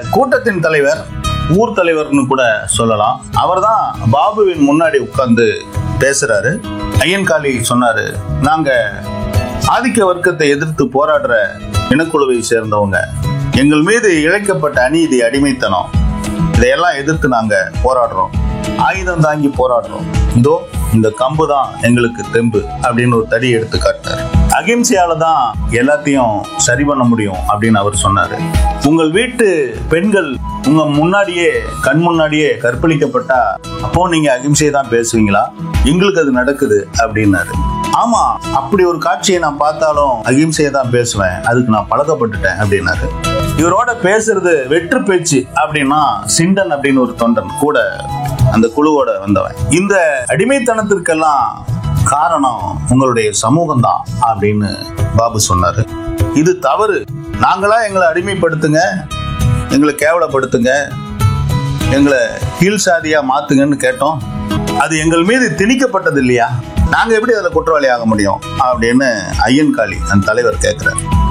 கூட்டத்தின் தலைவர் ஊர் தலைவர்னு கூட சொல்லலாம் அவர்தான் பாபுவின் முன்னாடி உட்கார்ந்து பேசுறாரு ஐயன்காளி சொன்னாரு நாங்க ஆதிக்க வர்க்கத்தை எதிர்த்து போராடுற இனக்குழுவை சேர்ந்தவங்க எங்கள் மீது இழைக்கப்பட்ட அநீதி அடிமைத்தனம் இதையெல்லாம் எதிர்த்து நாங்க போராடுறோம் ஆயுதம் தாங்கி போராடுறோம் இதோ இந்த கம்பு தான் எங்களுக்கு தெம்பு அப்படின்னு ஒரு தடி எடுத்து காட்டினார் அகிம்சையால தான் எல்லாத்தையும் சரி பண்ண முடியும் அப்படின்னு அவர் சொன்னாரு உங்கள் வீட்டு பெண்கள் உங்க முன்னாடியே கண் முன்னாடியே கற்பழிக்கப்பட்டா அப்போ நீங்க அகிம்சையை தான் பேசுவீங்களா எங்களுக்கு அது நடக்குது அப்படின்னாரு ஆமா அப்படி ஒரு காட்சியை நான் பார்த்தாலும் அகிம்சையை தான் பேசுவேன் அதுக்கு நான் பழக்கப்பட்டுட்டேன் அப்படின்னாரு இவரோட பேசுறது வெற்று பேச்சு அப்படின்னா சிண்டன் அப்படின்னு ஒரு தொண்டன் கூட அந்த குழுவோட வந்தவன் இந்த அடிமைத்தனத்திற்கெல்லாம் காரணம் உங்களுடைய சமூகம் தான் அப்படின்னு பாபு சொன்னாரு இது தவறு நாங்களா எங்களை அடிமைப்படுத்துங்க எங்களை கேவலப்படுத்துங்க எங்களை கீழ் சாதியா மாத்துங்கன்னு கேட்டோம் அது எங்கள் மீது திணிக்கப்பட்டது இல்லையா நாங்க எப்படி அதுல குற்றவாளி ஆக முடியும் அப்படின்னு ஐயன்காளி அந்த தலைவர் கேட்கிறார்